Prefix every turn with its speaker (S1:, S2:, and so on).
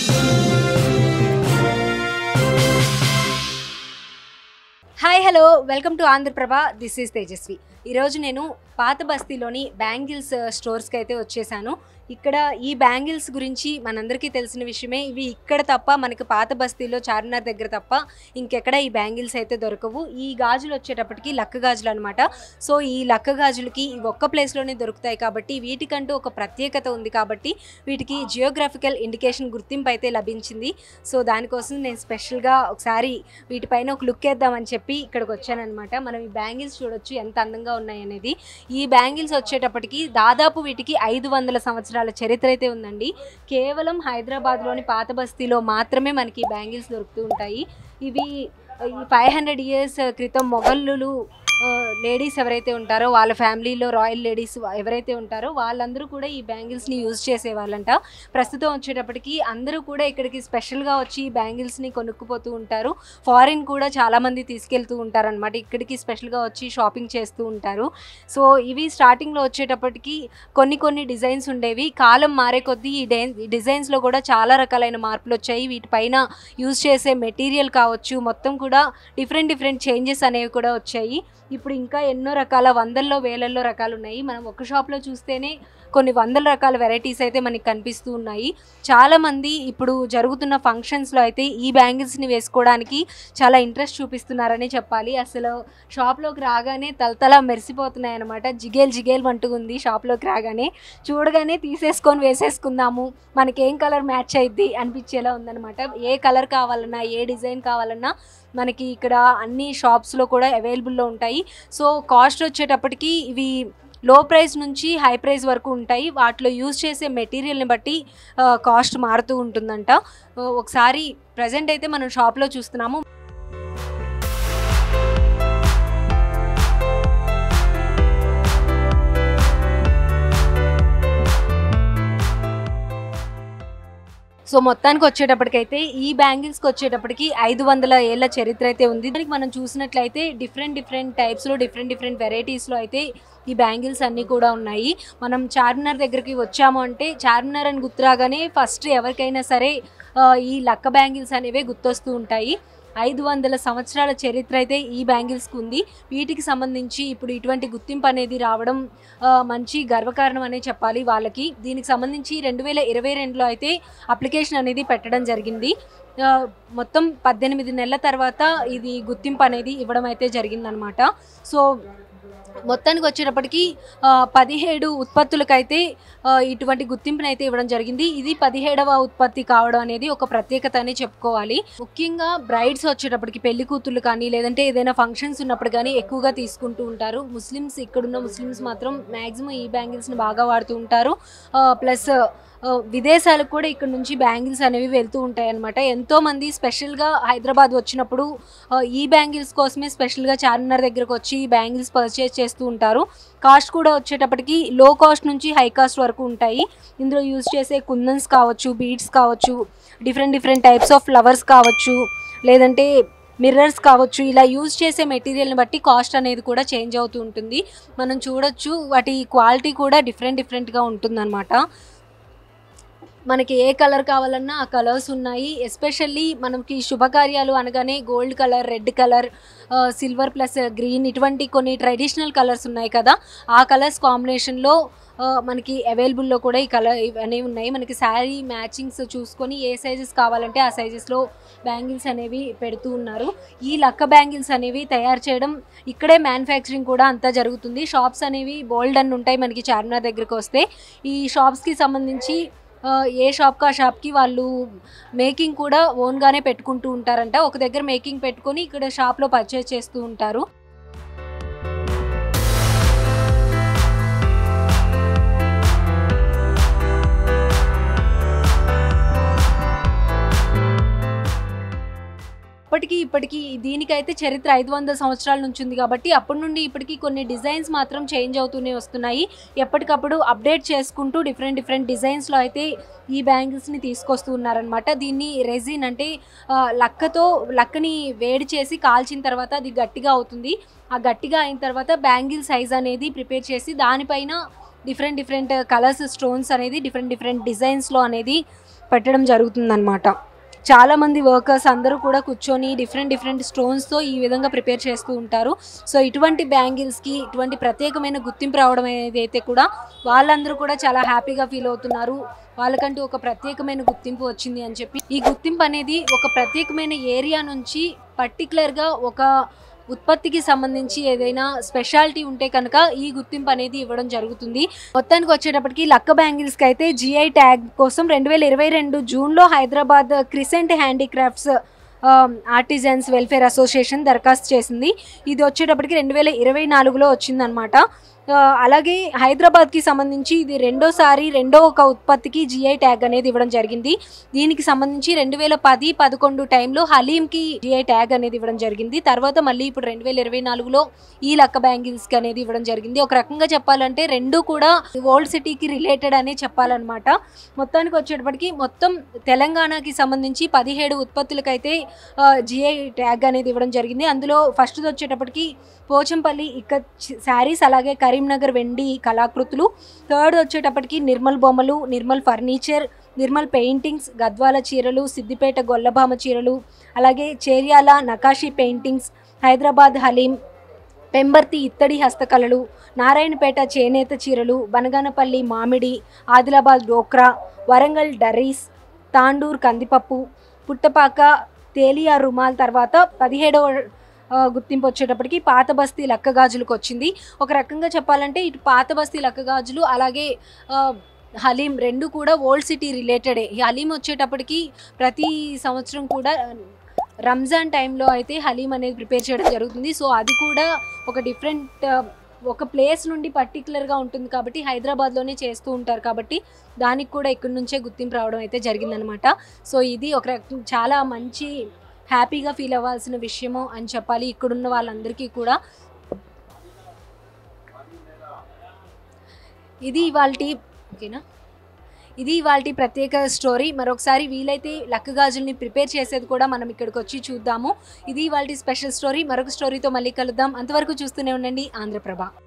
S1: hi hello welcome to Andhraprabha this is Tejaswi ఈరోజు నేను పాత బస్తీలోని బ్యాంగిల్స్ స్టోర్స్కి అయితే వచ్చేసాను ఇక్కడ ఈ బ్యాంగిల్స్ గురించి మనందరికీ తెలిసిన విషయమే ఇవి ఇక్కడ తప్ప మనకి పాత బస్తీలో చార్మినార్ దగ్గర తప్ప ఇంకెక్కడ ఈ బ్యాంగిల్స్ అయితే దొరకవు ఈ గాజులు వచ్చేటప్పటికి లక్క గాజులు అనమాట సో ఈ లక్క గాజులకి ఇవి ఒక్క ప్లేస్లోనే దొరుకుతాయి కాబట్టి వీటికంటూ ఒక ప్రత్యేకత ఉంది కాబట్టి వీటికి జియోగ్రఫికల్ ఇండికేషన్ గుర్తింపు అయితే లభించింది సో దానికోసం నేను స్పెషల్గా ఒకసారి వీటిపైన ఒక లుక్ వేద్దామని చెప్పి ఇక్కడికి వచ్చానమాట మనం ఈ బ్యాంగిల్స్ చూడొచ్చు ఎంత అందంగా ఉన్నాయి అనేది ఈ బ్యాంగిల్స్ వచ్చేటప్పటికి దాదాపు వీటికి ఐదు వందల సంవత్సరాల చరిత్ర అయితే ఉందండి కేవలం హైదరాబాద్లోని పాత బస్తీలో మాత్రమే మనకి ఈ బ్యాంగిల్స్ దొరుకుతూ ఉంటాయి ఇవి ఈ ఫైవ్ హండ్రెడ్ ఇయర్స్ క్రితం మొఘలులు లేడీస్ ఎవరైతే ఉంటారో వాళ్ళ ఫ్యామిలీలో రాయల్ లేడీస్ ఎవరైతే ఉంటారో వాళ్ళందరూ కూడా ఈ బ్యాంగిల్స్ని యూజ్ చేసేవాళ్ళంట ప్రస్తుతం వచ్చేటప్పటికి అందరూ కూడా ఇక్కడికి స్పెషల్గా వచ్చి ఈ బ్యాంగిల్స్ని కొనుక్కుపోతూ ఉంటారు ఫారిన్ కూడా చాలామంది తీసుకెళ్తూ ఉంటారనమాట ఇక్కడికి స్పెషల్గా వచ్చి షాపింగ్ చేస్తూ ఉంటారు సో ఇవి స్టార్టింగ్లో వచ్చేటప్పటికి కొన్ని కొన్ని డిజైన్స్ ఉండేవి కాలం మారే కొద్దీ ఈ డే ఈ డిజైన్స్లో కూడా చాలా రకాలైన మార్పులు వచ్చాయి వీటిపైన యూజ్ చేసే మెటీరియల్ కావచ్చు మొత్తం కూడా డిఫరెంట్ డిఫరెంట్ చేంజెస్ అనేవి కూడా వచ్చాయి ఇప్పుడు ఇంకా ఎన్నో రకాల వందల్లో వేలల్లో రకాలు ఉన్నాయి మనం ఒక షాప్లో చూస్తేనే కొన్ని వందల రకాల వెరైటీస్ అయితే మనకి కనిపిస్తూ ఉన్నాయి చాలామంది ఇప్పుడు జరుగుతున్న ఫంక్షన్స్లో అయితే ఈ బ్యాంగిల్స్ని వేసుకోవడానికి చాలా ఇంట్రెస్ట్ చూపిస్తున్నారని చెప్పాలి అసలు షాప్లోకి రాగానే తలతల మెరిసిపోతున్నాయి అనమాట జిగేల్ జిగేల్ అంటూ ఉంది షాప్లోకి రాగానే చూడగానే తీసేసుకొని వేసేసుకుందాము మనకేం కలర్ మ్యాచ్ అయింది అనిపించేలా ఉందన్నమాట ఏ కలర్ కావాలన్నా ఏ డిజైన్ కావాలన్నా మనకి ఇక్కడ అన్ని షాప్స్లో కూడా అవైలబుల్లో ఉంటాయి సో కాస్ట్ వచ్చేటప్పటికి ఇవి లో ప్రైస్ నుంచి హై ప్రైస్ వరకు ఉంటాయి వాటిలో యూజ్ చేసే మెటీరియల్ని బట్టి కాస్ట్ మారుతూ ఉంటుందంట ఆ, ఒకసారి ప్రజెంట్ అయితే మనం షాప్లో చూస్తున్నాము సో మొత్తానికి వచ్చేటప్పటికైతే ఈ బ్యాంగిల్స్కి వచ్చేటప్పటికి ఐదు వందల ఏళ్ళ చరిత్ర అయితే ఉంది దానికి మనం చూసినట్లయితే డిఫరెంట్ డిఫరెంట్ టైప్స్లో డిఫరెంట్ డిఫరెంట్ వెరైటీస్లో అయితే ఈ బ్యాంగిల్స్ అన్నీ కూడా ఉన్నాయి మనం చార్మినార్ దగ్గరికి వచ్చాము అంటే చార్మినార్ అని గుర్తురాగానే ఫస్ట్ ఎవరికైనా సరే ఆ, ఈ లక్క బ్యాంగిల్స్ అనేవే గుర్తొస్తూ ఉంటాయి ఐదు వందల సంవత్సరాల చరిత్ర అయితే ఈ బ్యాంగిల్స్కి ఉంది వీటికి సంబంధించి ఇప్పుడు ఇటువంటి గుర్తింపు అనేది రావడం ఆ, మంచి గర్వకారణం అనే చెప్పాలి వాళ్ళకి దీనికి సంబంధించి రెండు వేల ఇరవై రెండులో అయితే అప్లికేషన్ అనేది పెట్టడం జరిగింది ఆ, మొత్తం పద్దెనిమిది నెలల తర్వాత ఇది గుర్తింపు అనేది ఇవ్వడం అయితే జరిగిందనమాట సో మొత్తానికి వచ్చేటప్పటికి ఆ, పదిహేడు ఉత్పత్తులకైతే ఆ, ఇటువంటి గుర్తింపుని అయితే ఇవ్వడం జరిగింది ఇది పదిహేడవ ఉత్పత్తి కావడం అనేది ఒక ప్రత్యేకత అని చెప్పుకోవాలి ముఖ్యంగా బ్రైడ్స్ వచ్చేటప్పటికి పెళ్లి కూతుర్లు కానీ లేదంటే ఏదైనా ఫంక్షన్స్ ఉన్నప్పుడు కానీ ఎక్కువగా తీసుకుంటూ ఉంటారు ముస్లిమ్స్ ఇక్కడున్న ముస్లిమ్స్ మాత్రం మ్యాక్సిమం ఈ బ్యాంగిల్స్ని బాగా వాడుతూ ఉంటారు ప్లస్ విదేశాలకు కూడా ఇక్కడ నుంచి బ్యాంగిల్స్ అనేవి వెళ్తూ ఉంటాయి అనమాట ఎంతోమంది స్పెషల్గా హైదరాబాద్ వచ్చినప్పుడు ఆ, ఈ బ్యాంగిల్స్ కోసమే స్పెషల్గా చార్మినార్ దగ్గరకు వచ్చి ఈ బ్యాంగిల్స్ పర్చేస్ చేస్తూ ఉంటారు కాస్ట్ కూడా వచ్చేటప్పటికి లో కాస్ట్ నుంచి హై కాస్ట్ వరకు ఉంటాయి ఇందులో యూజ్ చేసే కుందన్స్ కావచ్చు బీడ్స్ కావచ్చు different different types of flowers కావచ్చు లేదంటే మిర్రర్స్ కావచ్చు ఇలా యూజ్ చేసే మెటీరియల్ని బట్టి కాస్ట్ అనేది కూడా చేంజ్ అవుతూ ఉంటుంది మనం చూడొచ్చు వాటి క్వాలిటీ కూడా డిఫరెంట్ డిఫరెంట్గా ఉంటుందన్నమాట మనకి ఏ కలర్ కావాలన్నా ఆ కలర్స్ ఉన్నాయి ఎస్పెషల్లీ మనకి శుభకార్యాలు అనగానే gold colour red colour silver plus green ఇటువంటి కొన్ని ట్రెడిషనల్ కలర్స్ ఉన్నాయి కదా ఆ కలర్స్ కాంబినేషన్లో మనకి అవైలబుల్లో కూడా ఈ కలర్ అనేవి ఉన్నాయి మనకి శారీ మ్యాచింగ్స్ చూసుకొని ఏ సైజెస్ కావాలంటే ఆ సైజెస్లో బ్యాంగిల్స్ అనేవి పెడుతూ ఉన్నారు ఈ లక్క బ్యాంగిల్స్ అనేవి తయారు చేయడం ఇక్కడే మ్యానుఫ్యాక్చరింగ్ కూడా అంతా జరుగుతుంది షాప్స్ అనేవి బోల్డ్ అని ఉంటాయి మనకి చార్మినార్ దగ్గరికి వస్తే ఈ షాప్స్కి సంబంధించి ఆ, ఏ షాప్కి ఆ షాప్కి వాళ్ళు మేకింగ్ కూడా ఓన్గానే పెట్టుకుంటూ ఉంటారంట ఒక దగ్గర మేకింగ్ పెట్టుకొని ఇక్కడ షాప్లో పర్చేస్ చేస్తూ ఉంటారు అప్పటికి ఇప్పటికి దీనికైతే చరిత్ర ఐదు వందల సంవత్సరాల నుంచి ఉంది కాబట్టి అప్పటి నుండి ఇప్పటికి కొన్ని డిజైన్స్ మాత్రం చేంజ్ అవుతూనే వస్తున్నాయి ఎప్పటికప్పుడు అప్డేట్ చేసుకుంటూ డిఫరెంట్ డిఫరెంట్ డిజైన్స్లో అయితే ఈ బ్యాంగిల్స్ని తీసుకొస్తూ ఉన్నారనమాట దీన్ని రెజిన్ అంటే ఆ, లక్కతో లక్కని వేడి చేసి కాల్చిన తర్వాత అది గట్టిగా అవుతుంది ఆ గట్టిగా అయిన తర్వాత బ్యాంగిల్ సైజ్ అనేది ప్రిపేర్ చేసి దానిపైన డిఫరెంట్ డిఫరెంట్ కలర్స్ స్టోన్స్ అనేది డిఫరెంట్ డిఫరెంట్ డిజైన్స్లో అనేది పెట్టడం జరుగుతుందన్నమాట చాలా మంది వర్కర్స్ అందరూ కూడా కూర్చొని డిఫరెంట్ డిఫరెంట్ స్టోన్స్తో ఈ విధంగా ప్రిపేర్ చేస్తూ ఉంటారు సో ఇటువంటి బ్యాంగిల్స్కి ఇటువంటి ప్రత్యేకమైన గుర్తింపు రావడం అనేది అయితే కూడా వాళ్ళందరూ కూడా చాలా హ్యాపీగా ఫీల్ అవుతున్నారు వాళ్ళకంటూ ఒక ప్రత్యేకమైన గుర్తింపు వచ్చింది అని చెప్పి ఈ గుర్తింపు అనేది ఒక ప్రత్యేకమైన ఏరియా నుంచి పర్టికులర్గా ఒక ఉత్పత్తికి సంబంధించి ఏదైనా స్పెషాలిటీ ఉంటే కనుక ఈ గుర్తింపు అనేది ఇవ్వడం జరుగుతుంది మొత్తానికి వచ్చేటప్పటికి లక్క బ్యాంగిల్స్కి అయితే జిఐ ట్యాగ్ కోసం రెండు వేల ఇరవై రెండు జూన్లో Hyderabad crescent handicrafts artisans welfare association దరఖాస్తు చేసింది ఇది వచ్చేటప్పటికి రెండు వేల ఇరవై నాలుగులో వచ్చిందనమాట ఆ, అలాగే హైదరాబాద్కి సంబంధించి ఇది రెండోసారి రెండో ఒక ఉత్పత్తికి జిఐ ట్యాగ్ అనేది ఇవ్వడం జరిగింది దీనికి సంబంధించి రెండు వేల పది పదకొండు టైంలో హలీంకి జిఐ ట్యాగ్ అనేది ఇవ్వడం జరిగింది తర్వాత మళ్ళీ ఇప్పుడు రెండు వేల ఇరవై నాలుగులో ఈ లక్క బ్యాంగిల్స్కి అనేది ఇవ్వడం జరిగింది ఒక రకంగా చెప్పాలంటే రెండు కూడా ఓల్డ్ సిటీకి రిలేటెడ్ అనే చెప్పాలన్నమాట మొత్తానికి వచ్చేటప్పటికి మొత్తం తెలంగాణకి సంబంధించి పదిహేడు ఉత్పత్తులకైతే జిఐ ట్యాగ్ అనేది ఇవ్వడం జరిగింది అందులో ఫస్ట్ వచ్చేటప్పటికి పోచంపల్లి ఇక్క శారీస్ అలాగే కరీంనగర్ వెండి కళాకృతులు థర్డ్ వచ్చేటప్పటికి నిర్మల్ బొమ్మలు నిర్మల్ ఫర్నిచర్ నిర్మల్ పెయింటింగ్స్ గద్వాల చీరలు సిద్దిపేట గొల్లభామ చీరలు అలాగే చేర్యాల నకాషీ పెయింటింగ్స్ హైదరాబాద్ హలీం పెంబర్తి ఇత్తడి హస్తకళలు నారాయణపేట చేనేత చీరలు బనగానపల్లి మామిడి ఆదిలాబాద్ డోక్రా వరంగల్ డరీస్ తాండూర్ కందిపప్పు పుట్టపాక తేలియా రుమాల్ తర్వాత పదిహేడవ ఆ, గుర్తింపు వచ్చేటప్పటికి పాత బస్తీ లక్క గాజులకు వచ్చింది ఒక రకంగా చెప్పాలంటే ఇటు పాత బస్తీ లక్క గాజులు అలాగే ఆ, హలీం రెండు కూడా ఓల్డ్ సిటీ రిలేటెడే ఈ హలీం వచ్చేటప్పటికి ప్రతి సంవత్సరం కూడా రంజాన్ టైంలో అయితే హలీం అనేది ప్రిపేర్ చేయడం జరుగుతుంది సో అది కూడా ఒక డిఫరెంట్ ఒక ప్లేస్ నుండి పర్టికులర్గా ఉంటుంది కాబట్టి హైదరాబాద్లోనే చేస్తూ ఉంటారు కాబట్టి దానికి కూడా ఇక్కడి నుంచే గుర్తింపు రావడం అయితే జరిగిందనమాట సో ఇది ఒక రకం చాలా మంచి హ్యాపీగా ఫీల్ అవ్వాల్సిన విషయము అని చెప్పాలి ఇక్కడున్న వాళ్ళందరికీ కూడా ఇది ఇవాళ ఓకేనా ఇది ఇవాళ ప్రత్యేక స్టోరీ మరొకసారి వీలైతే లక్క గాజుల్ని ప్రిపేర్ చేసేది కూడా మనం ఇక్కడికి వచ్చి చూద్దాము ఇది ఇవాళ స్పెషల్ స్టోరీ మరొక స్టోరీతో మళ్ళీ కలుద్దాం అంతవరకు చూస్తూనే ఉండండి ఆంధ్రప్రభ